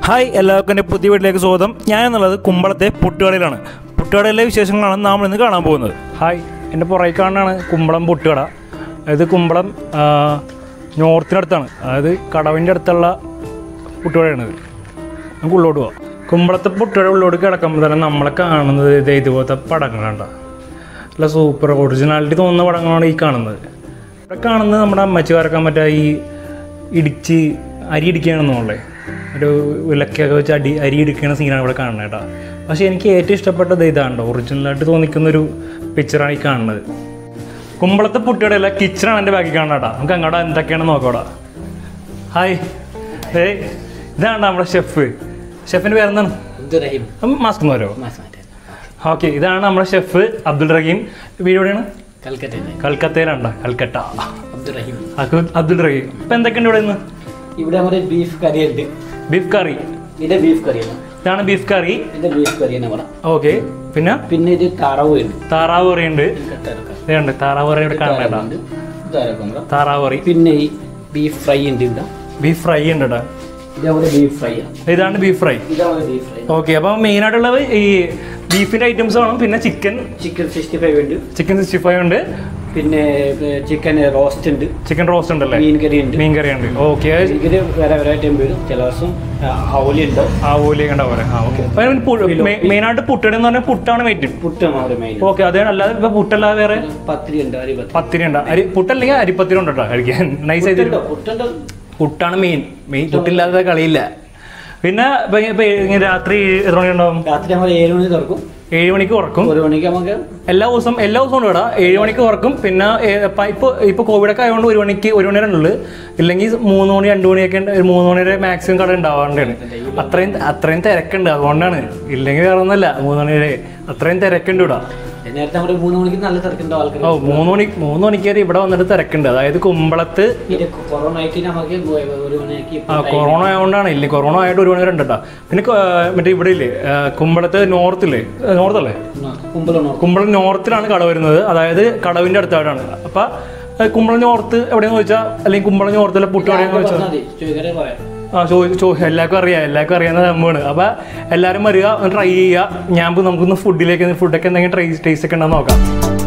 Hi എല്ലാവർക്കും എൻ്റെ പുതിയ വീട്ടിലേക്ക് സ്വാഗതം ഞാൻ എന്നുള്ളത് കുമ്പളത്തെ പുട്ടുകടയിലാണ് പുട്ടുകടയിലെ വിശേഷങ്ങളാണ് നാം ഇന്ന് കാണാൻ പോകുന്നത് ഹായ് എൻ്റെ പുറകെ കാണാനാണ് കുമ്പളം പുട്ടുകട ഇത് കുമ്പളം ആ, നോർത്തിനടുത്താണ് അതായത് കടവിൻ്റെ അടുത്തുള്ള പുട്ടുകടയാണിത് നമുക്ക് ഉള്ളോട്ട് പോവാം കുമ്പളത്തെ പുട്ടുകട ഉള്ളോട്ട് കിടക്കുമ്പോൾ തന്നെ നമ്മളെ കാണുന്നത് ഇത് ഇതുപോലത്തെ പടങ്ങളാണ്ട നല്ല സൂപ്പർ ഒറിജിനാലിറ്റി തോന്നുന്ന പടങ്ങളാണ് ഈ കാണുന്നത് ഇവിടെ കാണുന്നത് നമ്മുടെ അമ്മച്ചി വരക്കാൻ പറ്റുക ഈ ഇടിച്ച് അരി ഇടിക്കുകയാണെന്നുള്ളേ ഒരു ഉലക്കൊക്കെ വെച്ച് അടി അരി ഇടിക്കുന്ന സീനാണ് ഇവിടെ കാണുന്നത് കേട്ടോ പക്ഷേ എനിക്ക് ഏറ്റവും ഇഷ്ടപ്പെട്ടത് ഇതാണ്ടോ ഒറിജിനലായിട്ട് തോന്നിക്കുന്നൊരു പിക്ചറാണ് ഈ കാണുന്നത് കുമ്പളത്തെ പുട്ടിയുടെ കിച്ചണാണ് എൻ്റെ ബാക്കി കാണുന്നത് കേട്ടോ നമുക്ക് അങ്ങോട്ട് എന്തൊക്കെയാണെന്ന് നോക്കോടാ ഹായ് ഏയ് ഇതാണ് നമ്മുടെ ഷെഫ് ഷെഫിൻ്റെ പേരെന്താണ് അബ്ദുറഹീം മാസ്ക് വരോ മാസ് മാറ്റൻ ഓക്കെ ഇതാണ് നമ്മുടെ ഷെഫ് അബ്ദുൾ റഹീം വീട് എവിടെയാണ് കൽക്കട്ടയിൽ കൽക്കത്തയിലുണ്ടോ കൽക്കട്ട അബ്ദുറഹീം അക്കു- അബ്ദുൾ റഹീം ഇപ്പം എന്തൊക്കെയുണ്ട് ഇവിടെ ഇന്ന് ഇവിടെ നമ്മുടെ ബീഫ് കറി ഉണ്ട് ബീഫ് കറി ഇത് ബീഫ് കറിയാണ് ഇതാണ് ബീഫ് കറി ഇത് ബീഫ് കറിയാണ് ഇവിടെ ഓക്കെ പിന്നെ പിന്നെ ഇത് താറാവ് ഉണ്ട് താറാവ് കറി ഉണ്ട് ഇതുണ്ട് താറാവ് കറി ഇവിടെ കാണണ്ട താറാവുണ്ട്. ഇത് താറാവ് നമ്മുടെ. താറാവ് കറി പിന്നെ ഈ ബീഫ് ഫ്രൈ ഉണ്ട് ഇവിടെ ബീഫ് ഫ്രൈ ഉണ്ട് കേട്ടോ ഇത് അവിടെ ബീഫ് ഫ്രൈ ആണ് ഇതാണ് ബീഫ് ഫ്രൈ ഇതാണ് ബീഫ് ഫ്രൈ ഓക്കെ അപ്പം മെയിനായിട്ടുള്ളത് ഈ ബീഫിൻ്റെ ഐറ്റംസ് വേണം പിന്നെ ചിക്കൻ ചിക്കൻ സിക്സ്റ്റി ഫൈവ് ഉണ്ട് ചിക്കൻ സിക്സ്റ്റി ഫൈവ് ഉണ്ട് പിന്നെ ചിക്കൻ റോസ്റ്റ് ഉണ്ട് ചിക്കൻ റോസ്റ്റ് ഉണ്ടല്ലേ മീൻ കറി ഉണ്ട് മീൻ കറി ഉണ്ട് ഓക്കെ ഇത് വേറെ വേറെ ടൈം വരും ചില ദിവസം ഹൗലി ഉണ്ടാവും ആ ഓലിയൊക്കെ ഉണ്ടാവും ആ ഓക്കെ മെയിനായിട്ട് പുട്ടട എന്ന് പറഞ്ഞാൽ പുട്ടാണ് വെയിറ്റ് പുട്ടാണ് അവിടെ മെയിൻ ഓക്കെ അതേ അല്ലാതെ ഇപ്പൊ പുട്ടല്ലാതെ വേറെ പത്തിരി ഉണ്ട് അരി പത്തിരി പത്തിരി ഉണ്ട് അരി പുട്ടല്ലെങ്കിൽ അരിപ്പത്തിരി ഉണ്ട് കേട്ടോ കഴിക്കാൻ നൈസ് ആയിട്ട് പുട്ടുണ്ടോ? പുട്ടുണ്ടോ പുട്ടാണ് മെയിൻ മെയിൻ പുട്ടില്ലാതെ കളിയില്ല പിന്നെ ഇപ്പൊ ഇപ്പൊ ഇങ്ങനെ രാത്രി എത്ര മണി ഉണ്ടാവും രാത്രി നമ്മൾ ഏഴ് മണി തുറക്കും ഏഴ് മണിക്ക് ഉറക്കും ഒരു മണിക്ക് നമുക്ക് എല്ലാ ദിവസവും എല്ലാ ദിവസവും ഉണ്ട് ഇവിടെ ഏഴ് മണിക്ക് ഉറക്കും പിന്നെ ഏ- ഇപ്പൊ- ഇപ്പൊ ഇപ്പൊ കോവിഡ് ഒക്കെ ആയതുകൊണ്ട് ഒരു മണിക്ക് ഒരു മണി വരെ ഉള്ളു ഇല്ലെങ്കിൽ മൂന്ന് മണി രണ്ട് മണിയൊക്കെ ഉണ്ട് ഒരു മൂന്ന് മണി വരെ മാക്സിമം കട ഉണ്ടാവാറുണ്ട് അത്രയും അത്രയും തിരക്കുണ്ട് അതുകൊണ്ടാണ് ഇല്ലെങ്കിൽ വേറെ ഒന്നല്ല മൂന്ന് മണി വരെ അത്രയും തിരക്കുണ്ട് ഇവിടെ നേരത്തെ നമ്മുടെ മൂന്ന് മണിക്ക് നല്ല തിരക്കുണ്ടാവും ആൾക്കാർ ഓ മൂന്ന് മണി മൂന്ന് മണിക്ക് വരെ ഇവിടെ വന്നിട്ട് തിരക്കുണ്ട് അതായത് കുമ്പളത്ത് ഇത് കൊറോണ ആയിട്ട് നമുക്ക് ഒരു മണിക്ക് ആ കൊറോണ ആയതുകൊണ്ടാണ് ഇല്ലേ കൊറോണ ആയിട്ട് ഒരു മണി വരെ ഉണ്ട് കേട്ടോ പിന്നെ കൊ- മറ്റേ ഇവിടെ ഇല്ലേ ആ, കുമ്പളത്ത് നോർത്തില്ലേ നോർത്തല്ലേ കുമ്പളണോ കുമ്പളം നോർത്തിലാണ് കട വരുന്നത് അതായത് കടവിന്റെ അടുത്തായിട്ടാണ് അപ്പൊ ആ, കുമ്പളം നോർത്ത് എവിടെയെന്ന് ചോദിച്ചാൽ അല്ലെങ്കിൽ കുമ്പളം നോർത്തിലെ പുട്ട് എവിടെയെന്ന് ചോദിച്ചാൽ ചോദിക്കാതെ പറയാം ആ ചോ ചോ എല്ലാവർക്കും അറിയാം എല്ലാവർക്കും അറിയാവുന്ന സംഭവമാണ് അപ്പൊ എല്ലാവരും വരിക ഒന്ന് ട്രൈ ചെയ്യുക ഞാൻ ഇപ്പൊ നമുക്കൊന്ന് ഫുഡിലേക്ക് ഫുഡൊക്കെ എന്തെങ്കിലും ട്രൈ ടേസ്റ്റ് ഒക്കെ ഉണ്ടെന്ന് നോക്കാം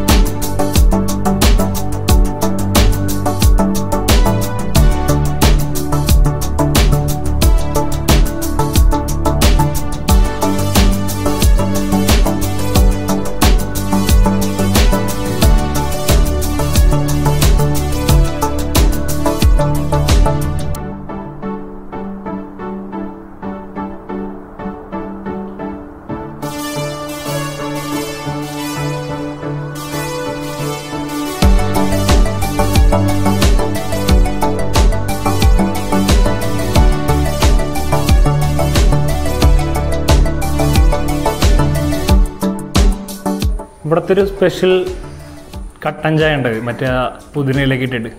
ഇവിടുത്തെ ഒരു സ്പെഷ്യൽ കട്ടൻ ചായ ഉണ്ട് മറ്റേ ആ പുതിനയിലേക്ക് ഇട്ടിട്ട്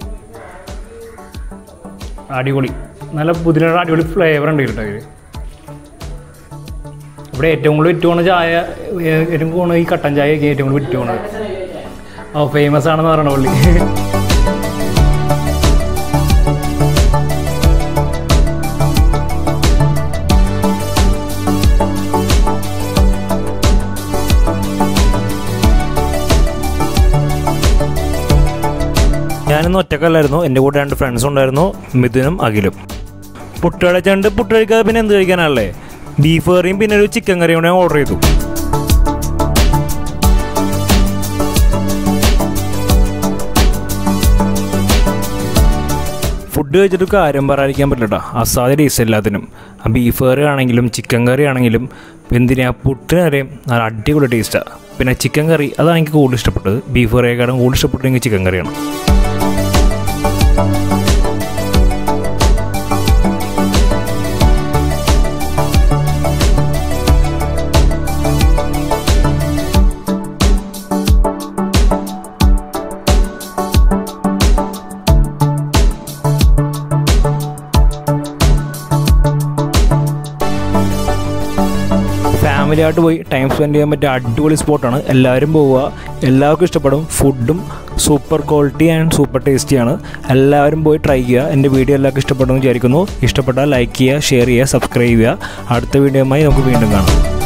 അടിപൊളി നല്ല പുതിനയുടെ അടിപൊളി ഫ്ലേവർ ഉണ്ട് കേട്ടോ ഇതിൽ ഇവിടെ ഏറ്റവും കൂടുതൽ വിറ്റ് പോകുന്ന ചായ ഏ- ഏറ്റവും കൂടുതൽ ഈ കട്ടൻ ചായയൊക്കെ ഏറ്റവും കൂടുതൽ വിറ്റ് പോകുന്നത് ഓ ഫേമസ് ആണെന്ന് പറയണ പുള്ളി ഞാനിന്ന് ഒറ്റക്കല്ലായിരുന്നു എൻ്റെ കൂടെ രണ്ട് ഫ്രണ്ട്സ് ഉണ്ടായിരുന്നു മിഥുനും അഖിലും പുട്ട് കഴിച്ചുകൊണ്ട് പുട്ട് കഴിക്കാതെ പിന്നെ എന്ത് കഴിക്കാനല്ലേ ബീഫ് കറിയും പിന്നെ ഒരു ചിക്കൻ കറിയും കൂടെ ഓർഡർ ചെയ്തു ഫുഡ് കഴിച്ചിട്ട് കാര്യം പറയാതിരിക്കാൻ പറ്റില്ല കേട്ടോ അസാധ്യ ടേസ്റ്റ് എല്ലാത്തിനും ആ ബീഫ് കറി ആണെങ്കിലും ചിക്കൻ കറി ആണെങ്കിലും എന്തിനാ പുട്ടിന് വരെയും നല്ല അടിപൊളി ടേസ്റ്റാണ് പിന്നെ ചിക്കൻ കറി അതാണ് എനിക്ക് കൂടുതൽ ഇഷ്ടപ്പെട്ടത് ബീഫ് കറിയേക്കാളും കൂടുതൽ ഇഷ്ടപ്പെട്ടത് എനിക്ക് ചിക്കൻ കറിയാണ് ഫാമിലി ആയിട്ട് പോയി ടൈം സ്പെൻഡ് ചെയ്യാൻ പറ്റിയ അടിപൊളി സ്പോട്ടാണ് എല്ലാവരും പോവുക എല്ലാവർക്കും ഇഷ്ടപ്പെടും ഫുഡും സൂപ്പർ ക്വാളിറ്റി ആൻഡ് സൂപ്പർ ടേസ്റ്റിയാണ് എല്ലാവരും പോയി ട്രൈ ചെയ്യുക എൻ്റെ വീഡിയോ എല്ലാവർക്കും ഇഷ്ടപ്പെട്ടെന്ന് വിചാരിക്കുന്നു ഇഷ്ടപ്പെട്ടാൽ ലൈക്ക് ചെയ്യുക ഷെയർ ചെയ്യുക സബ്സ്ക്രൈബ് ചെയ്യുക അടുത്ത വീഡിയോയുമായി നമുക്ക് വീണ്ടും കാണാം